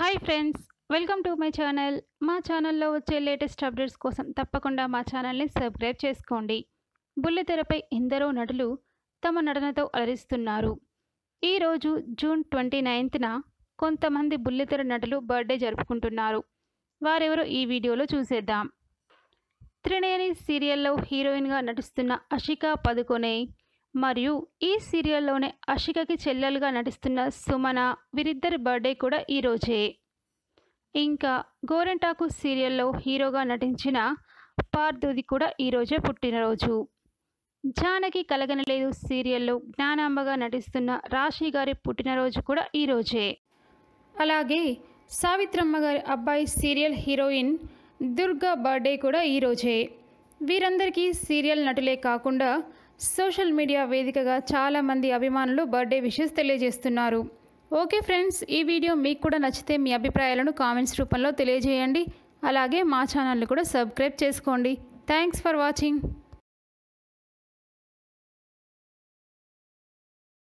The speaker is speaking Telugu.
hi friends welcome to my channel మా ఛానల్లో వచ్చే లేటెస్ట్ అప్డేట్స్ కోసం తప్పకుండా మా ఛానల్ని సబ్స్క్రైబ్ చేసుకోండి బుల్లితెరపై ఎందరో నటులు తమ నటనతో అలరిస్తున్నారు ఈరోజు జూన్ ట్వంటీ నైన్త్న కొంతమంది బుల్లితెర నటులు బర్త్డే జరుపుకుంటున్నారు వారెవరో ఈ వీడియోలో చూసేద్దాం త్రినేని సీరియల్లో హీరోయిన్గా నటిస్తున్న అషికా పదుకొనే మరియు ఈ సీరియల్లోనే అషికకి చెల్లెలుగా నటిస్తున్న సుమన వీరిద్దరి బర్త్డే కూడా ఈరోజే ఇంకా గోరెంటాకు సీరియల్లో హీరోగా నటించిన పార్థుది కూడా ఈరోజే పుట్టినరోజు జానకి కలగనలేదు సీరియల్లో జ్ఞానాంబగా నటిస్తున్న రాశి గారి పుట్టినరోజు కూడా ఈరోజే అలాగే సావిత్రమ్మ గారి అబ్బాయి సీరియల్ హీరోయిన్ దుర్గా బర్త్డే కూడా ఈరోజే వీరందరికీ సీరియల్ నటులే కాకుండా సోషల్ మీడియా వేదికగా చాలామంది అభిమానులు బర్త్డే విషెస్ తెలియజేస్తున్నారు ఓకే ఫ్రెండ్స్ ఈ వీడియో మీకు కూడా నచ్చితే మీ అభిప్రాయాలను కామెంట్స్ రూపంలో తెలియజేయండి అలాగే మా ఛానల్ని కూడా సబ్స్క్రైబ్ చేసుకోండి థ్యాంక్స్ ఫర్ వాచింగ్